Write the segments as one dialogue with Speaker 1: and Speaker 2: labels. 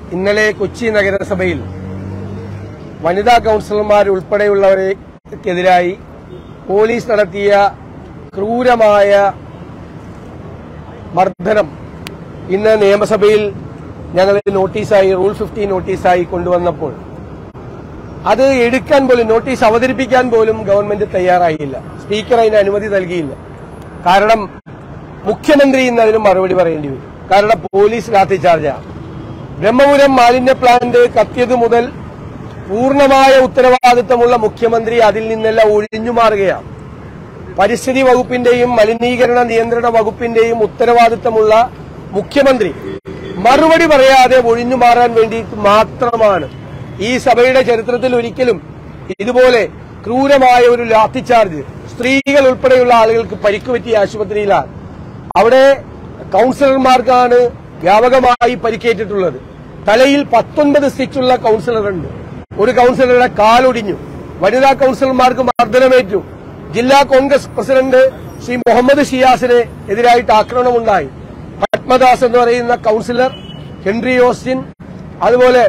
Speaker 1: ഇന്നലെ കൊച്ചി നഗരസഭയിൽ വനിതാ കൌൺസിലർമാർ ഉൾപ്പെടെയുള്ളവർക്കെതിരായി പോലീസ് നടത്തിയ ക്രൂരമായ മർദ്ദനം ഇന്ന് നിയമസഭയിൽ ഞങ്ങൾ നോട്ടീസായി റൂൾ ഫിഫ്റ്റി നോട്ടീസായി കൊണ്ടുവന്നപ്പോൾ അത് എടുക്കാൻ പോലും നോട്ടീസ് അവതരിപ്പിക്കാൻ പോലും ഗവൺമെന്റ് തയ്യാറായില്ല സ്പീക്കർ അതിന് അനുമതി നൽകിയില്ല കാരണം മുഖ്യമന്ത്രി ഇന്ന് അതിന് മറുപടി പറയേണ്ടി വരും കാരണം പോലീസ് ലാത്തിചാർജാണ് ബ്രഹ്മപുരം മാലിന്യ പ്ലാന്റ് കത്തിയത് മുതൽ പൂർണ്ണമായ ഉത്തരവാദിത്തമുള്ള മുഖ്യമന്ത്രി അതിൽ നിന്നെല്ലാം ഒഴിഞ്ഞു മാറുകയാണ് പരിസ്ഥിതി വകുപ്പിന്റെയും മലിനീകരണ നിയന്ത്രണ വകുപ്പിന്റെയും ഉത്തരവാദിത്തമുള്ള മുഖ്യമന്ത്രി മറുപടി പറയാതെ ഒഴിഞ്ഞു മാറാൻ വേണ്ടി മാത്രമാണ് ഈ സഭയുടെ ചരിത്രത്തിൽ ഒരിക്കലും ഇതുപോലെ ക്രൂരമായ ഒരു ലാത്തിച്ചാർജ് സ്ത്രീകൾ ഉൾപ്പെടെയുള്ള ആളുകൾക്ക് പരിക്കുപറ്റിയ ആശുപത്രിയിലാണ് അവിടെ കൌൺസിലർമാർക്കാണ് വ്യാപകമായി പരിക്കേറ്റിട്ടുള്ളത് തലയിൽ പത്തൊൻപത് സ്റ്റിച്ചുള്ള കൌൺസിലറുണ്ട് ഒരു കൌൺസിലറുടെ കാലൊടിഞ്ഞു വനിതാ കൌൺസിലർമാർക്ക് മർദ്ദനമേറ്റു ജില്ലാ കോൺഗ്രസ് പ്രസിഡന്റ് ശ്രീ മുഹമ്മദ് ഷിയാസിന് എതിരായിട്ട് ആക്രമണമുണ്ടായി പത്മദാസ് എന്ന് പറയുന്ന കൌൺസിലർ ഹെൻറി ഓസ്റ്റിൻ അതുപോലെ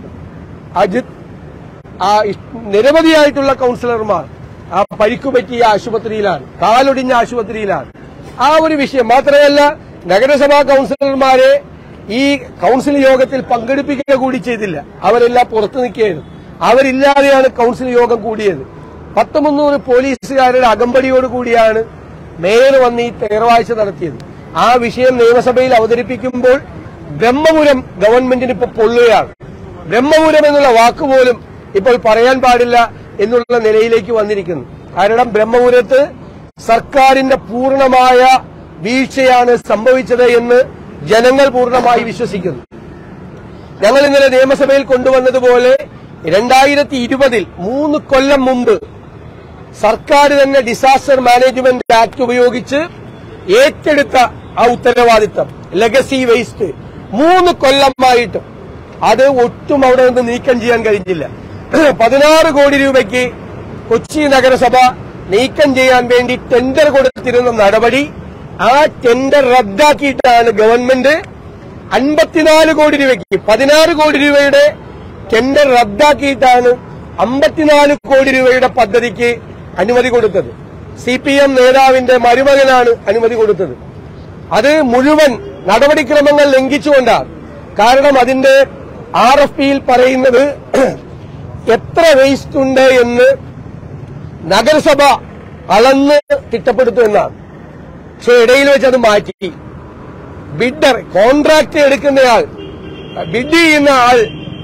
Speaker 1: അജിത് ആ ഇഷ്- നിരവധിയായിട്ടുള്ള കൌൺസിലർമാർ ആ പരിക്കു പറ്റിയ ആശുപത്രിയിലാണ് കാലൊടിഞ്ഞ ആശുപത്രിയിലാണ് ആ ഒരു വിഷയം മാത്രമല്ല നഗരസഭാ കൌൺസിലർമാരെ ഈ കൌൺസിൽ യോഗത്തിൽ പങ്കെടുപ്പിക്കുക കൂടി ചെയ്തില്ല അവരെല്ലാം പുറത്തു നിൽക്കുകയായിരുന്നു അവരില്ലാതെയാണ് കൌൺസിൽ യോഗം കൂടിയത് പത്ത് മുന്നൂറ് പോലീസുകാരുടെ അകമ്പടിയോട് കൂടിയാണ് മേയർ വന്ന് ഈ തേർവാഴ്ച നടത്തിയത് ആ വിഷയം നിയമസഭയിൽ അവതരിപ്പിക്കുമ്പോൾ ബ്രഹ്മപുരം ഗവൺമെന്റിന് ഇപ്പോൾ പൊള്ളുകയാണ് ബ്രഹ്മപുരം എന്നുള്ള വാക്കുപോലും ഇപ്പോൾ പറയാൻ പാടില്ല എന്നുള്ള നിലയിലേക്ക് വന്നിരിക്കുന്നു കാരണം ബ്രഹ്മപുരത്ത് സർക്കാരിന്റെ പൂർണ്ണമായ വീഴ്ചയാണ് സംഭവിച്ചത് എന്ന് ജനങ്ങൾ പൂർണ്ണമായി വിശ്വസിക്കുന്നു ഞങ്ങൾ ഇന്നലെ നിയമസഭയിൽ കൊണ്ടുവന്നതുപോലെ രണ്ടായിരത്തി ഇരുപതിൽ മൂന്ന് കൊല്ലം മുമ്പ് സർക്കാർ തന്നെ ഡിസാസ്റ്റർ മാനേജ്മെന്റ് ആക്ട് ഉപയോഗിച്ച് ഏറ്റെടുത്ത ആ ഉത്തരവാദിത്തം ലെഗസി വേസ്റ്റ് മൂന്ന് കൊല്ലമായിട്ട് അത് ഒട്ടും അവിടെ നിന്ന് നീക്കം ചെയ്യാൻ കഴിഞ്ഞില്ല പതിനാറ് കോടി രൂപയ്ക്ക് കൊച്ചി നഗരസഭ നീക്കം ചെയ്യാൻ വേണ്ടി ടെൻഡർ കൊടുത്തിരുന്ന നടപടി ആ ടെൻഡർ റദ്ദാക്കിയിട്ടാണ് ഗവൺമെന്റ് അൻപത്തിനാല് കോടി രൂപയ്ക്ക് പതിനാറ് കോടി രൂപയുടെ ടെൻഡർ റദ്ദാക്കിയിട്ടാണ് അമ്പത്തിനാല് കോടി രൂപയുടെ പദ്ധതിക്ക് അനുമതി കൊടുത്തത് സി പി എം നേതാവിന്റെ മരുമകനാണ് അനുമതി കൊടുത്തത് അത് മുഴുവൻ നടപടിക്രമങ്ങൾ ലംഘിച്ചുകൊണ്ടാണ് കാരണം അതിന്റെ ആർ എഫ് പിയിൽ പറയുന്നത് എത്ര വേസ്റ്റ് ഉണ്ട് എന്ന് നഗരസഭ അളന്ന് തിട്ടപ്പെടുത്തുമെന്നാണ് പക്ഷെ ഇടയിൽ വെച്ച് അത് മാറ്റി ബിഡർ കോൺട്രാക്ട് എടുക്കുന്നയാൾ ബിഡ് ചെയ്യുന്ന ആൾ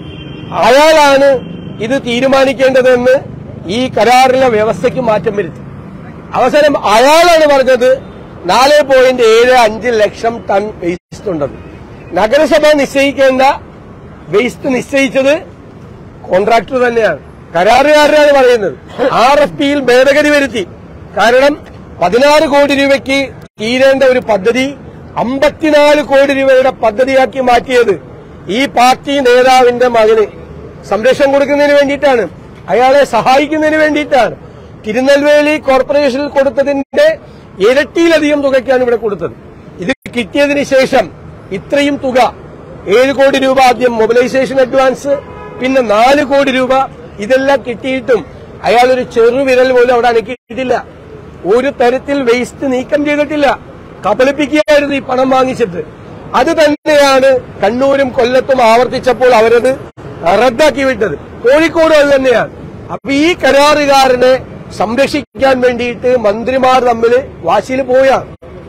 Speaker 1: അയാളാണ് ഇത് തീരുമാനിക്കേണ്ടതെന്ന് ഈ കരാറിലെ വ്യവസ്ഥയ്ക്ക് മാറ്റം വരുത്തി അവസാനം അയാളാണ് പറഞ്ഞത് നാല് പോയിന്റ് ഏഴ് അഞ്ച് ലക്ഷം ടൺ വേസ്റ്റ് ഉണ്ടെന്ന് നഗരസഭ നിശ്ചയിക്കേണ്ട വേസ്റ്റ് നിശ്ചയിച്ചത് കോൺട്രാക്ടർ തന്നെയാണ് കരാറുകാരനാണ് പറയുന്നത് ആർ എഫ് പിയിൽ ഭേദഗതി വരുത്തി കാരണം പതിനാറ് കോടി രൂപയ്ക്ക് തീരേണ്ട ഒരു പദ്ധതി അമ്പത്തിനാല് കോടി രൂപയുടെ പദ്ധതിയാക്കി മാറ്റിയത് ഈ പാർട്ടി നേതാവിന്റെ മകന് സംരക്ഷണം കൊടുക്കുന്നതിന് വേണ്ടിയിട്ടാണ് അയാളെ സഹായിക്കുന്നതിന് വേണ്ടിയിട്ടാണ് തിരുനെൽവേലി കോർപ്പറേഷനിൽ കൊടുത്തതിന്റെ ഇരട്ടിയിലധികം തുകയ്ക്കാണ് ഇവിടെ കൊടുത്തത് ഇത് കിട്ടിയതിന് ശേഷം ഇത്രയും തുക ഏഴ് കോടി രൂപ ആദ്യം മൊബിലൈസേഷൻ അഡ്വാൻസ് പിന്നെ നാല് കോടി രൂപ ഇതെല്ലാം കിട്ടിയിട്ടും അയാൾ ഒരു ചെറുവിരൽ പോലും അവിടെ അനക്കിയിട്ടില്ല ഒരു തരത്തിൽ വേസ്റ്റ് നീക്കം ചെയ്തിട്ടില്ല കബളിപ്പിക്കുകയായിരുന്നു ഈ പണം വാങ്ങിച്ചിട്ട് അത് തന്നെയാണ് കണ്ണൂരും കൊല്ലത്തും ആവർത്തിച്ചപ്പോൾ അവരത് റദ്ദാക്കി വിട്ടത് കോഴിക്കോടും അത് തന്നെയാണ് അപ്പൊ ഈ കരാറുകാരനെ സംരക്ഷിക്കാൻ വേണ്ടിയിട്ട് മന്ത്രിമാർ തമ്മിൽ വാശിയിൽ പോയാണ്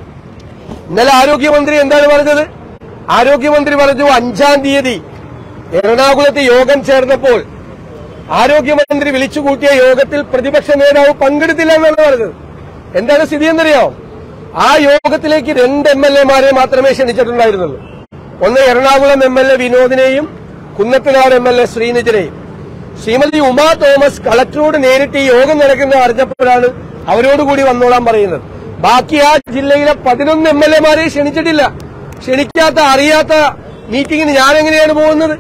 Speaker 1: ഇന്നലെ ആരോഗ്യമന്ത്രി എന്താണ് പറഞ്ഞത് ആരോഗ്യമന്ത്രി പറഞ്ഞു അഞ്ചാം തീയതി എറണാകുളത്ത് യോഗം ചേർന്നപ്പോൾ ആരോഗ്യമന്ത്രി വിളിച്ചുകൂട്ടിയ യോഗത്തിൽ പ്രതിപക്ഷ നേതാവ് പങ്കെടുത്തില്ല എന്നാണ് പറഞ്ഞത് എന്താണ് സ്ഥിതി എന്നറിയാമോ ആ യോഗത്തിലേക്ക് രണ്ട് എം എൽ എമാരെ മാത്രമേ ക്ഷണിച്ചിട്ടുണ്ടായിരുന്നുള്ളൂ ഒന്ന് എറണാകുളം എം എൽ എ വിനോദിനെയും കുന്നത്തനാട് എം എൽ എ ശ്രീനിധിനെയും ശ്രീമതി ഉമാ തോമസ് കളക്ടറോട് നേരിട്ട് ഈ യോഗം നടക്കുന്നത് അറിഞ്ഞപ്പോഴാണ് അവരോടുകൂടി വന്നോളാൻ പറയുന്നത് ബാക്കി ആ ജില്ലയിലെ പതിനൊന്ന് എം എൽ എമാരെ ക്ഷണിച്ചിട്ടില്ല ക്ഷണിക്കാത്ത അറിയാത്ത മീറ്റിംഗിന് ഞാൻ എങ്ങനെയാണ് പോകുന്നത്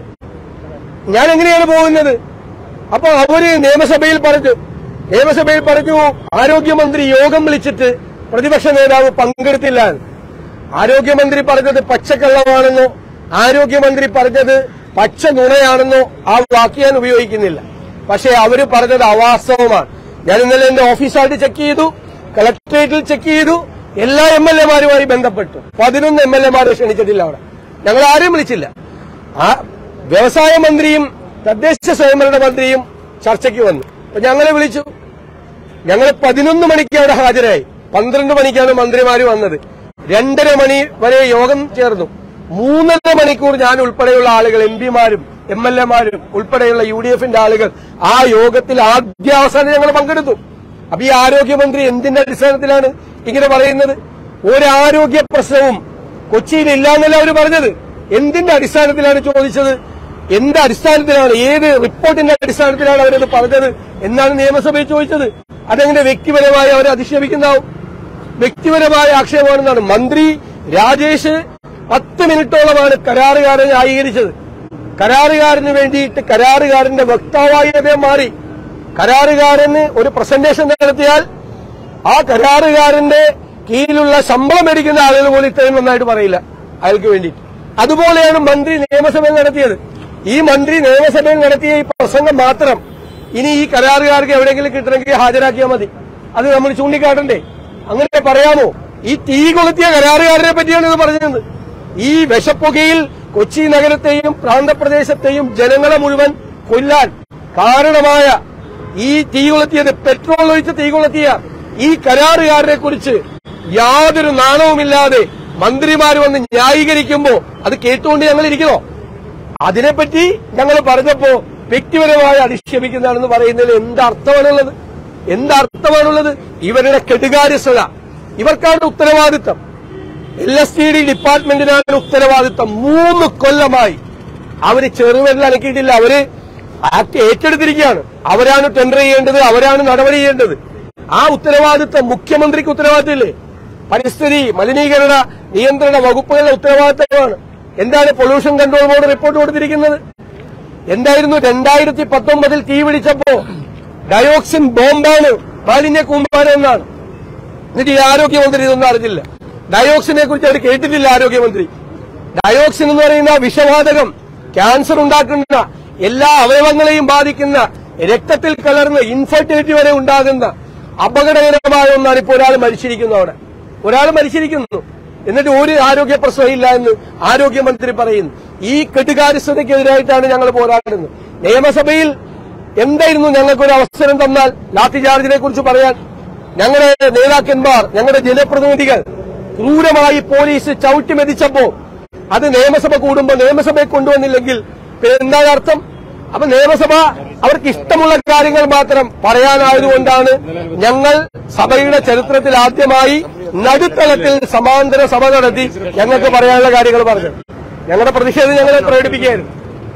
Speaker 1: ഞാൻ എങ്ങനെയാണ് പോകുന്നത് അപ്പൊ അവര് നിയമസഭയിൽ പറഞ്ഞു നിയമസഭയിൽ പറഞ്ഞു ആരോഗ്യമന്ത്രി യോഗം വിളിച്ചിട്ട് പ്രതിപക്ഷ നേതാവ് പങ്കെടുത്തില്ല എന്ന്. ആരോഗ്യമന്ത്രി പറഞ്ഞത് പച്ചക്കള്ളമാണെന്നോ ആരോഗ്യമന്ത്രി പറഞ്ഞത് പച്ച നുണയാണെന്നോ ആ വാക്ക് ഞാൻ ഉപയോഗിക്കുന്നില്ല പക്ഷേ അവര് പറഞ്ഞത് അവാസ്തവമാണ് ഞാൻ ഇന്നലെ എന്റെ ഓഫീസായിട്ട് ചെക്ക് ചെയ്തു കളക്ടറേറ്റിൽ ചെക്ക് ചെയ്തു എല്ലാ എം എൽ എമാരുമായി ബന്ധപ്പെട്ടു പതിനൊന്ന് എം എൽ എമാരെ ക്ഷണിച്ചിട്ടില്ല അവിടെ ഞങ്ങൾ ആരെയും വിളിച്ചില്ല ആ വ്യവസായ മന്ത്രിയും തദ്ദേശ സ്വയംഭരണ മന്ത്രിയും ചർച്ചയ്ക്ക് വന്നു അപ്പൊ ഞങ്ങളെ വിളിച്ചു ഞങ്ങൾ പതിനൊന്ന് മണിക്ക് അവിടെ ഹാജരായി പന്ത്രണ്ട് മണിക്കാണ് മന്ത്രിമാര് വന്നത് രണ്ടര മണി വരെ യോഗം ചേർന്നു മൂന്നര മണിക്കൂർ ഞാൻ ഉൾപ്പെടെയുള്ള ആളുകൾ എം പിമാരും എം എൽ എമാരും ഉൾപ്പെടെയുള്ള യു ഡി എഫിന്റെ ആളുകൾ ആ യോഗത്തിൽ ആദ്യാവസാനം ഞങ്ങൾ പങ്കെടുത്തു അപ്പൊ ഈ ആരോഗ്യമന്ത്രി എന്തിന്റെ അടിസ്ഥാനത്തിലാണ് ഇങ്ങനെ പറയുന്നത് ഒരു ആരോഗ്യ പ്രശ്നവും കൊച്ചിയിൽ ഇല്ല എന്നല്ല അവർ പറഞ്ഞത് എന്തിന്റെ അടിസ്ഥാനത്തിലാണ് ചോദിച്ചത് എന്ത് അടിസ്ഥാനത്തിലാണ് ഏത് റിപ്പോർട്ടിന്റെ അടിസ്ഥാനത്തിലാണ് അവരത് പറഞ്ഞത് എന്നാണ് നിയമസഭയിൽ ചോദിച്ചത് അതെങ്ങനെ വ്യക്തിപരമായി അവരെ അധിക്ഷേപിക്കുന്നാവും വ്യക്തിപരമായ ആക്ഷേപമാണെന്നാണ് മന്ത്രി രാജേഷ് പത്ത് മിനിറ്റോളമാണ് കരാറുകാരൻ ന്യായീകരിച്ചത് കരാറുകാരന് വേണ്ടിയിട്ട് കരാറുകാരന്റെ വക്താവായി അദ്ദേഹം മാറി കരാറുകാരന് ഒരു പ്രസന്റേഷൻ നടത്തിയാൽ ആ കരാറുകാരന്റെ കീഴിലുള്ള ശമ്പളം മേടിക്കുന്ന ആളുകൾ പോലും ഇത്രയും നന്നായിട്ട് പറയില്ല അയാൾക്ക് വേണ്ടിയിട്ട് അതുപോലെയാണ് മന്ത്രി നിയമസഭയിൽ നടത്തിയത് ഈ മന്ത്രി നിയമസഭയിൽ നടത്തിയ ഈ പ്രസംഗം മാത്രം ഇനി ഈ കരാറുകാർക്ക് എവിടെയെങ്കിലും കിട്ടണമെങ്കിൽ ഹാജരാക്കിയാൽ മതി അത് നമ്മൾ ചൂണ്ടിക്കാട്ടണ്ടേ അങ്ങനെ പറയാമോ ഈ തീ കൊളുത്തിയ കരാറുകാരനെ പറ്റിയാണ് ഇത് പറഞ്ഞത് ഈ വിഷപ്പുകയിൽ കൊച്ചി നഗരത്തെയും പ്രാന്തപ്രദേശത്തെയും ജനങ്ങളെ മുഴുവൻ കൊല്ലാൻ കാരണമായ ഈ തീ കൊളുത്തിയത് പെട്രോൾ ഒഴിച്ച് തീ കൊളുത്തിയ ഈ കരാറുകാരനെ കുറിച്ച് യാതൊരു നാണവുമില്ലാതെ മന്ത്രിമാർ വന്ന് ന്യായീകരിക്കുമ്പോ അത് കേട്ടുകൊണ്ട് ഞങ്ങൾ ഇരിക്കണോ അതിനെപ്പറ്റി ഞങ്ങൾ പറഞ്ഞപ്പോ വ്യക്തിപരമായി അധിക്ഷേപിക്കുന്നതാണെന്ന് പറയുന്നതിൽ എന്തർത്ഥമാണുള്ളത് എന്തർത്ഥമാണുള്ളത് ഇവരുടെ കെടുകാര്യസ്ഥത ഇവർക്കാണ് ഉത്തരവാദിത്തം എൽ എസ് ടി ഡി ഡിപ്പാർട്ട്മെന്റിനാണ് ഉത്തരവാദിത്തം മൂന്ന് കൊല്ലമായി അവര് ചെറുവിരൽ അനക്കിയിട്ടില്ല അവര് ആക്ട് ഏറ്റെടുത്തിരിക്കുകയാണ് അവരാണ് ടെൻഡർ ചെയ്യേണ്ടത് അവരാണ് നടപടി ചെയ്യേണ്ടത് ആ ഉത്തരവാദിത്തം മുഖ്യമന്ത്രിക്ക് ഉത്തരവാദിത്തമില്ലേ പരിസ്ഥിതി മലിനീകരണ നിയന്ത്രണ വകുപ്പുകളുടെ ഉത്തരവാദിത്തമാണ് എന്താണ് പൊല്യൂഷൻ കൺട്രോൾ ബോർഡ് റിപ്പോർട്ട് കൊടുത്തിരിക്കുന്നത് എന്തായിരുന്നു രണ്ടായിരത്തി പത്തൊമ്പതിൽ തീ പിടിച്ചപ്പോ ഡയോക്സിൻ ബോംബാണ് മാലിന്യ കൂമ്പാരം എന്നാണ് എന്നിട്ട് ഈ ആരോഗ്യമന്ത്രി ഇതൊന്നും അറിഞ്ഞില്ല ഡയോക്സിനെ കുറിച്ച് അവർ കേട്ടിട്ടില്ല ആരോഗ്യമന്ത്രി ഡയോക്സിൻ എന്ന് പറയുന്ന വിഷവാതകം ക്യാൻസർ ഉണ്ടാക്കുന്ന എല്ലാ അവയവങ്ങളെയും ബാധിക്കുന്ന രക്തത്തിൽ കലർന്ന് ഇൻഫെർട്ടിലിറ്റി വരെ ഉണ്ടാകുന്ന അപകടകരമായ ഒന്നാണ് ഇപ്പോൾ ഒരാൾ മരിച്ചിരിക്കുന്നു അവിടെ ഒരാൾ മരിച്ചിരിക്കുന്നു എന്നിട്ട് ഒരു ആരോഗ്യ പ്രശ്നമില്ല എന്ന് ആരോഗ്യമന്ത്രി പറയുന്നു ഈ കെട്ടുകാര്യസ്ഥതയ്ക്കെതിരായിട്ടാണ് ഞങ്ങൾ പോരാടുന്നത് നിയമസഭയിൽ എന്തായിരുന്നു ഞങ്ങൾക്കൊരു അവസരം തന്നാൽ ലാത്തി ചാർജിനെ കുറിച്ച് പറയാൻ ഞങ്ങളുടെ നേതാക്കന്മാർ ഞങ്ങളുടെ ജനപ്രതിനിധികൾ ക്രൂരമായി പോലീസ് ചവിട്ടി മെതിച്ചപ്പോ അത് നിയമസഭ കൂടുമ്പോ നിയമസഭയെ കൊണ്ടുവന്നില്ലെങ്കിൽ പിന്നെ എന്താണ് അർത്ഥം അപ്പൊ നിയമസഭ അവർക്ക് ഇഷ്ടമുള്ള കാര്യങ്ങൾ മാത്രം പറയാനായതുകൊണ്ടാണ് ഞങ്ങൾ സഭയുടെ ചരിത്രത്തിൽ ആദ്യമായി നടുത്തളത്തിൽ സമാന്തര സഭ നടത്തി ഞങ്ങൾക്ക് പറയാനുള്ള കാര്യങ്ങൾ പറഞ്ഞു ഞങ്ങളുടെ പ്രതിഷേധം ഞങ്ങളെ പ്രകടിപ്പിക്കുകയായിരുന്നു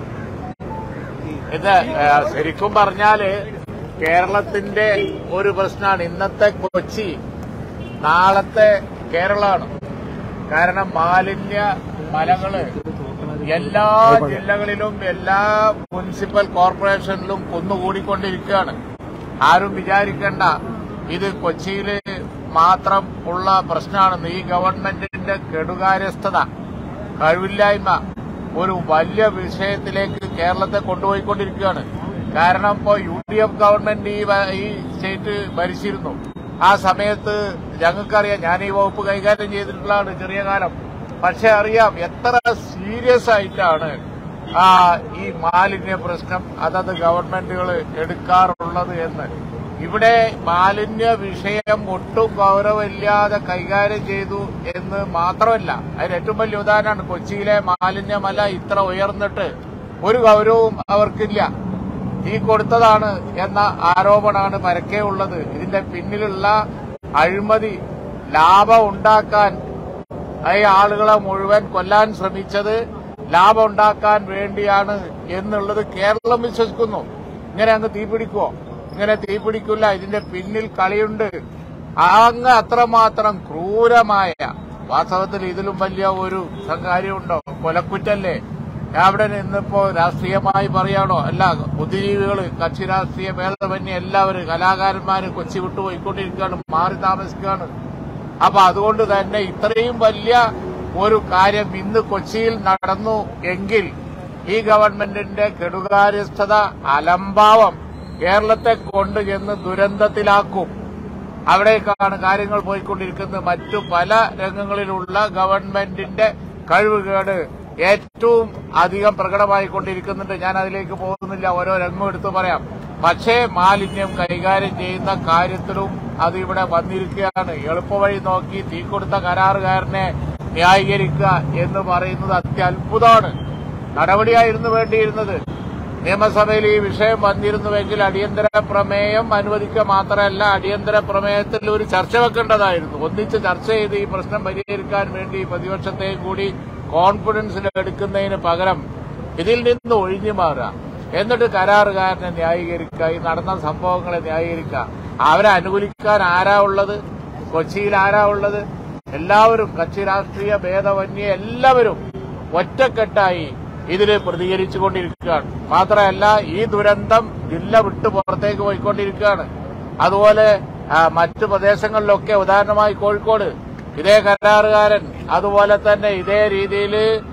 Speaker 2: ഇത് ഏ, ശരിക്കും പറഞ്ഞാല് കേരളത്തിന്റെ ഒരു പ്രശ്നമാണ് ഇന്നത്തെ കൊച്ചി നാളത്തെ കേരളമാണ് കാരണം മാലിന്യ മലകള് എല്ലാ ജില്ലകളിലും എല്ലാ മുനിസിപ്പൽ കോർപ്പറേഷനിലും കുന്നുകൂടിക്കൊണ്ടിരിക്കുകയാണ് ആരും വിചാരിക്കേണ്ട ഇത് കൊച്ചിയില് മാത്രം ഉള്ള പ്രശ്നമാണെന്ന് ഈ ഗവൺമെന്റിന്റെ കെടുകാര്യസ്ഥത കഴിവില്ലായ്മ ഒരു വലിയ വിഷയത്തിലേക്ക് കേരളത്തെ കൊണ്ടുപോയിക്കൊണ്ടിരിക്കുകയാണ് കാരണം ഇപ്പോൾ യു ഡി എഫ് ഗവൺമെന്റ് ഈ വ- ഈ സ്റ്റേറ്റ് ഭരിച്ചിരുന്നു ആ സമയത്ത് ഞങ്ങൾക്കറിയാം ഞാൻ ഈ വകുപ്പ് കൈകാര്യം ചെയ്തിട്ടുള്ളതാണ് ചെറിയ കാലം പക്ഷെ അറിയാം എത്ര സീരിയസ് ആയിട്ടാണ് ആ ഈ മാലിന്യ പ്രശ്നം അതത് ഗവൺമെന്റുകൾ എടുക്കാറുള്ളത് എന്ന് ഇവിടെ മാലിന്യ വിഷയം ഒട്ടും ഗൗരവമില്ലാതെ കൈകാര്യം ചെയ്തു എന്ന് മാത്രമല്ല അതിന് ഏറ്റവും വലിയ ഉദാഹരണമാണ് കൊച്ചിയിലെ മാലിന്യമല ഇത്ര ഉയർന്നിട്ട് ഒരു ഗൗരവവും അവർക്കില്ല ഈ കൊടുത്തതാണ് എന്ന ആരോപണമാണ് പരക്കെ ഉള്ളത് ഇതിന്റെ പിന്നിലുള്ള അഴിമതി ലാഭം ഉണ്ടാക്കാൻ ഈ ആളുകളെ മുഴുവൻ കൊല്ലാൻ ശ്രമിച്ചത് ലാഭം ഉണ്ടാക്കാൻ വേണ്ടിയാണ് എന്നുള്ളത് കേരളം വിശ്വസിക്കുന്നു ഇങ്ങനെ അങ്ങ് തീപിടിക്കുവോ ഇങ്ങനെ തീപിടിക്കില്ല ഇതിന്റെ പിന്നിൽ കളിയുണ്ട് അങ്ങ് അത്രമാത്രം ക്രൂരമായ വാസ്തവത്തിൽ ഇതിലും വലിയ ഒരു കാര്യമുണ്ടോ കൊലക്കുറ്റല്ലേ അവിടെ നിന്നിപ്പോ രാഷ്ട്രീയമായി പറയാണോ അല്ല ബുദ്ധിജീവികൾ കക്ഷി രാഷ്ട്രീയ ഭേദമന്യേ എല്ലാവരും കലാകാരന്മാര് കൊച്ചി വിട്ടുപോയിക്കൊണ്ടിരിക്കുകയാണ് മാറി താമസിക്കുകയാണ് അപ്പൊ അതുകൊണ്ട് തന്നെ ഇത്രയും വലിയ ഒരു കാര്യം ഇന്ന് കൊച്ചിയിൽ നടന്നു എങ്കിൽ ഈ ഗവൺമെന്റിന്റെ കെടുകാര്യസ്ഥത അലംഭാവം കേരളത്തെ കൊണ്ടുചെന്ന് ദുരന്തത്തിലാക്കും അവിടേക്കാണ് കാര്യങ്ങൾ പോയിക്കൊണ്ടിരിക്കുന്നത് മറ്റു പല രംഗങ്ങളിലുള്ള ഗവൺമെന്റിന്റെ കഴിവുകേട് ഏറ്റവും അധികം പ്രകടമായിക്കൊണ്ടിരിക്കുന്നുണ്ട് ഞാൻ അതിലേക്ക് പോകുന്നില്ല ഓരോ രംഗം എടുത്തു പറയാം പക്ഷേ മാലിന്യം കൈകാര്യം ചെയ്യുന്ന കാര്യത്തിലും അത് ഇവിടെ വന്നിരിക്കുകയാണ് എളുപ്പവഴി നോക്കി തീ കൊടുത്ത കരാറുകാരനെ ന്യായീകരിക്കുക എന്ന് പറയുന്നത് അത്യത്ഭുതമാണ് നടപടിയായിരുന്നു വേണ്ടിയിരുന്നത് നിയമസഭയിൽ ഈ വിഷയം വന്നിരുന്നുവെങ്കിൽ അടിയന്തര പ്രമേയം അനുവദിക്കുക മാത്രമല്ല അടിയന്തര പ്രമേയത്തിൽ ഒരു ചർച്ച വെക്കേണ്ടതായിരുന്നു ഒന്നിച്ച് ചർച്ച ചെയ്ത് ഈ പ്രശ്നം പരിഹരിക്കാൻ വേണ്ടി പ്രതിപക്ഷത്തെയും കൂടി കോൺഫിഡൻസിൽ എടുക്കുന്നതിന് പകരം ഇതിൽ നിന്ന് ഒഴിഞ്ഞു മാറുക എന്നിട്ട് കരാറുകാരനെ ന്യായീകരിക്കുക ഈ നടന്ന സംഭവങ്ങളെ ന്യായീകരിക്കുക അവരെ അനുകൂലിക്കാൻ ആരാ ഉള്ളത് കൊച്ചിയിൽ ആരാ ഉള്ളത് എല്ലാവരും കക്ഷി രാഷ്ട്രീയ ഭേദമന്യേ എല്ലാവരും ഒറ്റക്കെട്ടായി ഇതിൽ പ്രതികരിച്ചുകൊണ്ടിരിക്കുകയാണ് മാത്രമല്ല ഈ ദുരന്തം ജില്ല വിട്ടു പുറത്തേക്ക് പോയിക്കൊണ്ടിരിക്കുകയാണ് അതുപോലെ ആ, മറ്റു പ്രദേശങ്ങളിലൊക്കെ ഉദാഹരണമായി കോഴിക്കോട് ഇതേ കരാറുകാരൻ അതുപോലെ തന്നെ ഇതേ രീതിയിൽ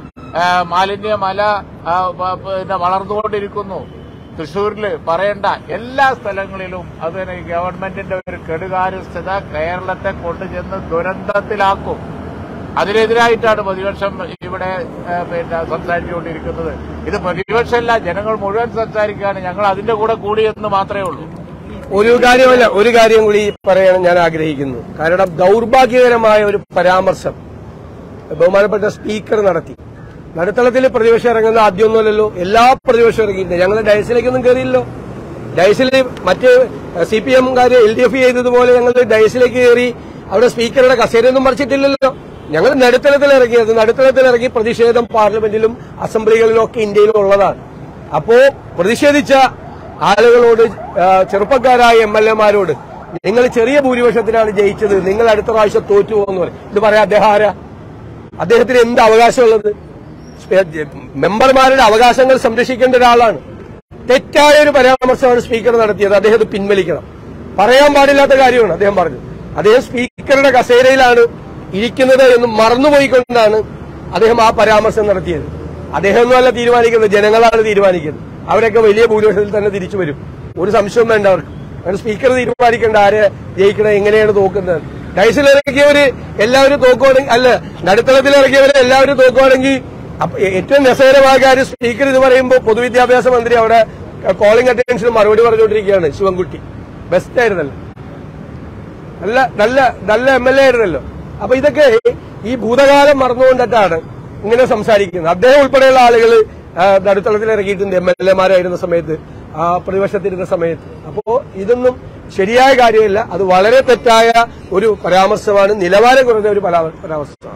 Speaker 2: മാലിന്യമല ആ, പ- പിന്നെ വളർന്നുകൊണ്ടിരിക്കുന്നു തൃശൂരിൽ പറയേണ്ട എല്ലാ സ്ഥലങ്ങളിലും അത് തന്നെ ഈ ഗവൺമെന്റിന്റെ ഒരു കെടുകാര്യസ്ഥത കേരളത്തെ കൊണ്ടുചെന്ന് ദുരന്തത്തിലാക്കും അതിനെതിരായിട്ടാണ് പ്രതിപക്ഷം ഇവിടെ ഏ, പിന്നെ സംസാരിച്ചുകൊണ്ടിരിക്കുന്നത് ഇത് പ്രതിപക്ഷമല്ല ജനങ്ങൾ മുഴുവൻ സംസാരിക്കുകയാണ് ഞങ്ങൾ അതിന്റെ കൂടെ കൂടിയെന്ന് മാത്രമേ ഉള്ളൂ
Speaker 1: ഒരു കാര്യമല്ല ഒരു കാര്യം കൂടി പറയാൻ ഞാൻ ആഗ്രഹിക്കുന്നു കാരണം ദൗർഭാഗ്യകരമായ ഒരു പരാമർശം ബഹുമാനപ്പെട്ട സ്പീക്കർ നടത്തി നടുത്തളത്തിൽ പ്രതിപക്ഷം ഇറങ്ങുന്ന ആദ്യമൊന്നുമല്ലല്ലോ എല്ലാ പ്രതിപക്ഷവും ഇറങ്ങിയിട്ടുണ്ട് ഞങ്ങൾ ഡയസിലേക്കൊന്നും കയറിയില്ലല്ലോ ഡയസിൽ മറ്റ് സി പി എംകാര് എൽ ഡി എഫ് ചെയ്തതുപോലെ ഞങ്ങൾ ഡയസിലേക്ക് കയറി അവിടെ സ്പീക്കറുടെ കസേരയൊന്നും മറിച്ചിട്ടില്ലല്ലോ ഞങ്ങൾ നടുത്തളത്തിൽ ഇറങ്ങിയത് നടുത്തളത്തിൽ ഇറങ്ങി പ്രതിഷേധം പാർലമെന്റിലും അസംബ്ലികളിലും ഒക്കെ ഇന്ത്യയിലും ഉള്ളതാണ് അപ്പോ പ്രതിഷേധിച്ച ആളുകളോട് ആ, ചെറുപ്പക്കാരായ എം എൽ എമാരോട് നിങ്ങൾ ചെറിയ ഭൂരിപക്ഷത്തിനാണ് ജയിച്ചത് നിങ്ങൾ അടുത്ത പ്രാവശ്യം തോറ്റു പോകുന്നു പറയും ഇത് പറയാം അദ്ദേഹം ആരാ അദ്ദേഹത്തിന് എന്ത് അവകാശമുള്ളത് സ്പേ- മെമ്പർമാരുടെ അവകാശങ്ങൾ സംരക്ഷിക്കേണ്ട ഒരാളാണ് തെറ്റായ ഒരു പരാമർശമാണ് സ്പീക്കർ നടത്തിയത് അദ്ദേഹം ഇത് പിൻവലിക്കണം പറയാൻ പാടില്ലാത്ത കാര്യമാണ് അദ്ദേഹം പറഞ്ഞത് അദ്ദേഹം സ്പീക്കറുടെ കസേരയിലാണ് ഇരിക്കുന്നത് എന്ന് മറന്നുപോയിക്കൊണ്ടാണ് അദ്ദേഹം ആ പരാമർശം നടത്തിയത് അദ്ദേഹം ഒന്നുമല്ല തീരുമാനിക്കുന്നത് ജനങ്ങളാണ് തീരുമാനിക്കുന്നത് അവരൊക്കെ വലിയ ഭൂരിപക്ഷത്തിൽ തന്നെ തിരിച്ചു വരും ഒരു സംശയവും വേണ്ട അവർക്ക് അങ്ങനെ സ്പീക്കർ തീരുമാനിക്കേണ്ട ആരെ ജയിക്കണത് എങ്ങനെയാണ് തോക്കുന്നത് ഡൈസിൽ ഇറക്കിയവര് എല്ലാവരും തോക്കുവാണെങ്കിൽ അല്ല നടുത്തളത്തിൽ ഇറക്കിയവര് എല്ലാവരും തോക്കുവാണെങ്കിൽ അപ്പൊ ഏ- ഏറ്റവും രസകരമായ കാര്യം സ്പീക്കർ ഇത് പറയുമ്പോൾ പൊതുവിദ്യാഭ്യാസ മന്ത്രി അവിടെ കോളിംഗ് അറ്റൻഷന് മറുപടി പറഞ്ഞുകൊണ്ടിരിക്കുകയാണ് ശിവൻകുട്ടി ബെസ്റ്റ് ആയിരുന്നല്ലോ നല്ല നല്ല നല്ല എം എൽ എ ആയിരുന്നല്ലോ അപ്പൊ ഇതൊക്കെ ഈ ഭൂതകാലം മറന്നുകൊണ്ടിട്ടാണ് ഇങ്ങനെ സംസാരിക്കുന്നത് അദ്ദേഹം ഉൾപ്പെടെയുള്ള ആളുകൾ നടുത്തളത്തിൽ ഇറങ്ങിയിട്ടുണ്ട് എം എൽ എമാരായിരുന്ന സമയത്ത് ആ, പ്രതിപക്ഷത്തിരുന്ന സമയത്ത് അപ്പോ ഇതൊന്നും ശരിയായ കാര്യമില്ല അത് വളരെ തെറ്റായ ഒരു പരാമർശമാണ് നിലവാരം കുറഞ്ഞ ഒരു പരാ- പരാമർശമാണ്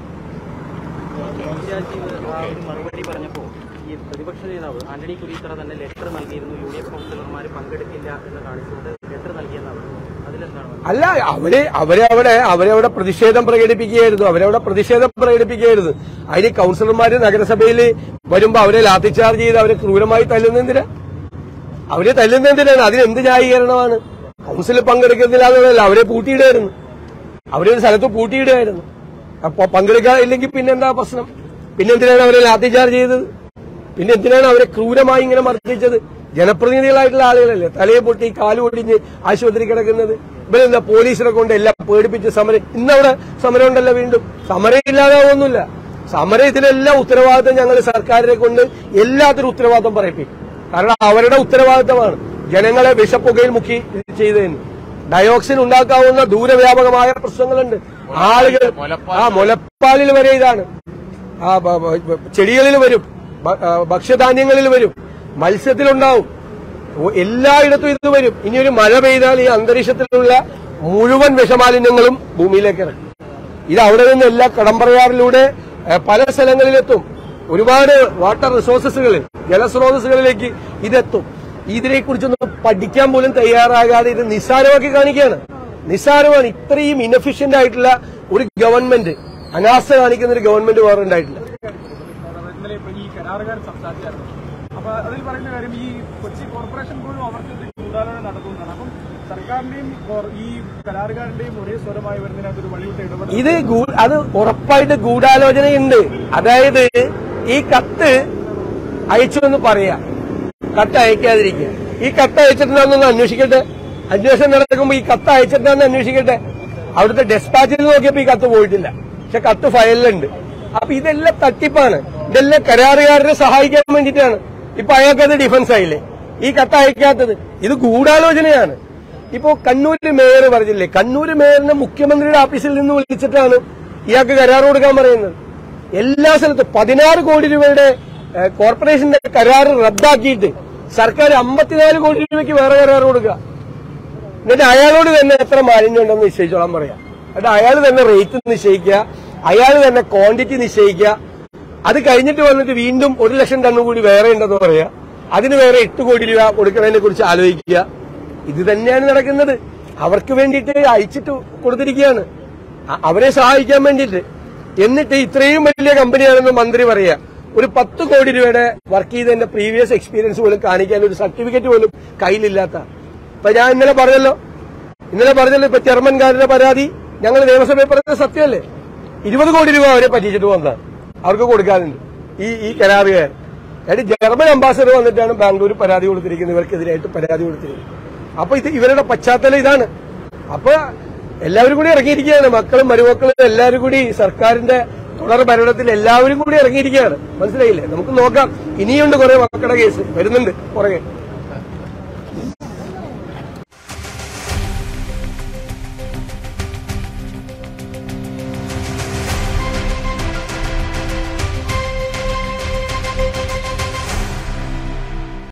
Speaker 3: രാജീവ് ആ ഒരു മറുപടി പറഞ്ഞപ്പോ ഈ പ്രതിപക്ഷ നേതാവ് ആന്റണി കുരീത്തറ തന്നെ ലെറ്റർ നൽകിയിരുന്നു യു ഡി എഫ് കൗൺസിലർമാർ പങ്കെടുക്കില്ല എന്ന് കാണിച്ചുകൊണ്ട് ലെറ്റർ നൽകിയെന്നാണ് അതിലെന്താണ് പറയുന്നത്?
Speaker 1: അല്ല അവര് അവരെ അവിടെ അവരവിടെ പ്രതിഷേധം പ്രകടിപ്പിക്കുകയായിരുന്നു അവരവിടെ പ്രതിഷേധം പ്രകടിപ്പിക്കുകയായിരുന്നു അതിന് കൌൺസിലർമാര് നഗരസഭയിൽ വരുമ്പോ അവരെ ലാത്തിച്ചാർജ് ചെയ്ത് അവരെ ക്രൂരമായി തല്ലുന്നതിനാ അവരെ തല്ലുന്നതിനാണ് അതിന് എന്ത് ന്യായീകരണമാണ് കൌൺസിലിൽ പങ്കെടുക്കുന്നില്ല എന്നുള്ളതല്ല അവരെ പൂട്ടിയിടുമായിരുന്നു അവരൊരു സ്ഥലത്ത് പൂട്ടിയിടുമായിരുന്നു അപ്പൊ പങ്കെടുക്കാനില്ലെങ്കിൽ പിന്നെന്താ പ്രശ്നം പിന്നെന്തിനാണ് അവരെ ലാത്തിചാർജ് ചെയ്തത് പിന്നെ എന്തിനാണ് അവരെ ക്രൂരമായി ഇങ്ങനെ മർദ്ദിച്ചത് ജനപ്രതിനിധികളായിട്ടുള്ള ആളുകളല്ലേ തലയെ പൊട്ടി കാല് പൊടിഞ്ഞ് ആശുപത്രി കിടക്കുന്നത് ഇവരെന്താ പോലീസിനെ കൊണ്ട് എല്ലാം പേടിപ്പിച്ച് സമരം ഇന്നവിടെ സമരം ഉണ്ടല്ലോ വീണ്ടും സമരം ഇല്ലാതാവൊന്നുമില്ല സമരത്തിലെല്ലാം ഉത്തരവാദിത്തം ഞങ്ങൾ സർക്കാരിനെ കൊണ്ട് എല്ലാത്തിനും ഉത്തരവാദിത്തം പറയിപ്പിക്കും കാരണം അവരുടെ ഉത്തരവാദിത്തമാണ് ജനങ്ങളെ വിഷപ്പുകയിൽ മുക്കി ഇത് ചെയ്തതിന് ഡയോക്സിൻ ഉണ്ടാക്കാവുന്ന ദൂരവ്യാപകമായ പ്രശ്നങ്ങളുണ്ട് ആളുകൾ ആ മുലപ്പാലിൽ വരെ ഇതാണ് ആ ബ- ബ- ചെടികളിൽ വരും ഭ- ആ, ഭക്ഷ്യധാന്യങ്ങളിൽ വരും മത്സ്യത്തിലുണ്ടാവും ഓ- എല്ലായിടത്തും ഇത് വരും ഇനി ഒരു മഴ പെയ്താൽ ഈ അന്തരീക്ഷത്തിലുള്ള മുഴുവൻ വിഷമാലിന്യങ്ങളും ഭൂമിയിലേക്ക് ഇറങ്ങും ഇത് അവിടെ നിന്ന് എല്ലാ കടമ്പറയാറിലൂടെ ഏ, പല സ്ഥലങ്ങളിലെത്തും ഒരുപാട് വാട്ടർ റിസോഴ്സസുകളിൽ ജലസ്രോതസ്സുകളിലേക്ക് ഇതെത്തും ഇതിനെക്കുറിച്ചൊന്നും പഠിക്കാൻ പോലും തയ്യാറാകാതെ ഇത് നിസ്സാരമാക്കി കാണിക്കുകയാണ് നിസ്സാരമാണ് ഇത്രയും ഇനഫിഷ്യന്റ് ആയിട്ടുള്ള ഒരു ഗവൺമെന്റ് അനാസ്ഥ കാണിക്കുന്ന ഒരു ഗവൺമെന്റ് വേറെ ഉണ്ടായിട്ടില്ല
Speaker 4: ഇന്നലെ ഇപ്പൊ ഈ കരാറുകാർ സംസാരിച്ചായിരുന്നു അപ്പൊ അതിൽ പറയുന്ന കാര്യം ഈ കൊച്ചി കോർപ്പറേഷൻ പോലും അവർക്ക് ഇത് ഗൂഢാലോചന നടത്തുന്നതാണ് അപ്പം സർക്കാരിന്റെയും കോർ- ഈ കരാറുകാരന്റെയും ഒരേ സ്വരമായി വരുന്നതിനകത്ത് ഒരു വഴിവിട്ട് ഇടപെടൽ
Speaker 1: ഇത് ഗൂ- അത് ഉറപ്പായിട്ട് ഗൂഢാലോചനയുണ്ട് അതായത് ഈ കത്ത് അയച്ചു എന്ന് പറയാ കത്ത് അയക്കാതിരിക്കുക ഈ കത്ത് അയച്ചിട്ടുണ്ടെന്നൊന്ന് അന്വേഷിക്കട്ടെ അന്വേഷണം നടക്കുമ്പോ ഈ കത്ത് അയച്ചിട്ടുണ്ടെന്ന് അന്വേഷിക്കട്ടെ അവിടുത്തെ ഡെസ്പാച്ചിൽ നോക്കിയപ്പോ ഈ കത്ത് പോയിട്ടില്ല പക്ഷെ കത്ത് ഫയലിലുണ്ട് അപ്പൊ ഇതെല്ലാം തട്ടിപ്പാണ് ഇതെല്ലാം കരാറുകാരനെ സഹായിക്കാൻ വേണ്ടിയിട്ടാണ് ഇപ്പൊ അയാൾക്കത് ഡിഫൻസ് ആയില്ലേ ഈ കത്ത് അയക്കാത്തത് ഇത് ഗൂഢാലോചനയാണ് ഇപ്പോ കണ്ണൂര് മേയർ പറഞ്ഞില്ലേ കണ്ണൂര് മേയറിനെ മുഖ്യമന്ത്രിയുടെ ഓഫീസിൽ നിന്ന് വിളിച്ചിട്ടാണ് ഇയാൾക്ക് കരാർ കൊടുക്കാൻ പറയുന്നത് എല്ലാ സ്ഥലത്തും പതിനാറ് കോടി രൂപയുടെ ഏഹ്, കോർപ്പറേഷന്റെ കരാർ റദ്ദാക്കിയിട്ട് സർക്കാർ അമ്പത്തിനാല് കോടി രൂപയ്ക്ക് വേറെ കരാർ കൊടുക്കുക എന്നിട്ട് അയാളോട് തന്നെ എത്ര മാലിന്യം ഉണ്ടെന്ന് നിശ്ചയിച്ചോളാൻ പറയാം എന്നിട്ട് അയാൾ തന്നെ റേറ്റ് നിശ്ചയിക്കുക അയാൾ തന്നെ ക്വാണ്ടിറ്റി നിശ്ചയിക്കുക അത് കഴിഞ്ഞിട്ട് വന്നിട്ട് വീണ്ടും ഒരു ലക്ഷം ടണ്ണ് കൂടി വേറെ ഉണ്ടെന്ന് പറയാ അതിന് വേറെ എട്ട് കോടി രൂപ കൊടുക്കുന്നതിനെ കുറിച്ച് ആലോചിക്കുക ഇത് തന്നെയാണ് നടക്കുന്നത് അവർക്ക് വേണ്ടിയിട്ട് അയച്ചിട്ട് കൊടുത്തിരിക്കുകയാണ് അ- അവരെ സഹായിക്കാൻ വേണ്ടിയിട്ട് എന്നിട്ട് ഇത്രയും വലിയ കമ്പനിയാണെന്ന് മന്ത്രി പറയാ ഒരു പത്ത് കോടി രൂപയുടെ വർക്ക് ചെയ്തതിന്റെ പ്രീവിയസ് എക്സ്പീരിയൻസ് പോലും കാണിക്കാൻ ഒരു സർട്ടിഫിക്കറ്റ് പോലും കയ്യിലില്ലാത്ത ഇപ്പൊ ഞാൻ ഇന്നലെ പറഞ്ഞല്ലോ ഇന്നലെ പറഞ്ഞല്ലോ ഇപ്പൊ ചെയർമാൻകാരുടെ പരാതി ഞങ്ങൾ നിയമസഭയിൽ പറഞ്ഞത് സത്യമല്ലേ ഇരുപത് കോടി രൂപ അവരെ പറ്റിച്ചിട്ട് വന്നതാണ് അവർക്ക് കൊടുക്കാനുണ്ട് ഈ ഈ കരാറുകാർ അതായത് ജർമ്മൻ അംബാസഡർ വന്നിട്ടാണ് ബാംഗ്ലൂർ പരാതി കൊടുത്തിരിക്കുന്നത് ഇവർക്കെതിരായിട്ട് പരാതി കൊടുത്തിരിക്കുന്നത് അപ്പൊ ഇത് ഇവരുടെ പശ്ചാത്തലം ഇതാണ് അപ്പൊ എല്ലാവരും കൂടി ഇറങ്ങിയിരിക്കുകയാണ് മക്കളും മരുമക്കളും എല്ലാവരും കൂടി സർക്കാരിന്റെ തുടർ ഭരണത്തിൽ എല്ലാവരും കൂടി ഇറങ്ങിയിരിക്കുകയാണ് മനസ്സിലായില്ലേ നമുക്ക് നോക്കാം ഇനിയുണ്ട് കുറെ മക്കളുടെ കേസ് വരുന്നുണ്ട് പുറകെ